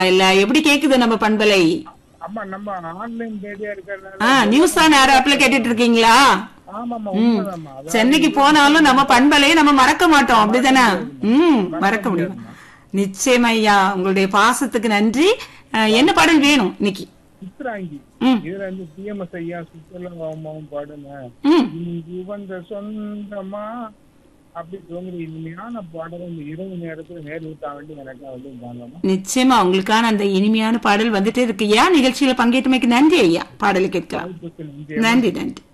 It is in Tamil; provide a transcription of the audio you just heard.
இல்ல எப்படி கேக்குது நம்ம பண்பலை ஆமா நம்ம ஆன்லைன் ரேடியோ ஆ இருக்கிறதுனால நியூஸ் ஆன் ஏர் ஆப்ல கேட்டுட்டு இருக்கீங்களா ஆமாமா ம் உண்மைதாம்மா அதான் சென்னைக்கு போனாலும் நம்ம பண்பலையை நம்ம மறக்க மாட்டோம் அப்படிதானே ம் மறக்க முடியும் நிச்சயம் ஐயா உங்களுடைய பாசத்துக்கு நன்றி அஹ், என்ன பாடல் வேணும் இன்னைக்கு சித்ராங்கி ம் இதுல இருந்து டிஎம்எஸ் ஐயா சுத்தலமாவும் பாடுங்க ம் இங்கு வந்த சொந்தமா அப்படி தோங்குற இனிமையான பாடல் இந்த இரவு நேரத்துல நேரில் வேண்டி எனக்கு வந்து பாடலாமா நிச்சயமா உங்களுக்கான அந்த இனிமையான பாடல் வந்துட்டே இருக்கு ஐயா நிகழ்ச்சியில பங்கேற்றமைக்கு நன்றி ஐயா பாடலை கேட்கலாம் வாய்ப்புக்கு நன்றி நன்றி நன்றி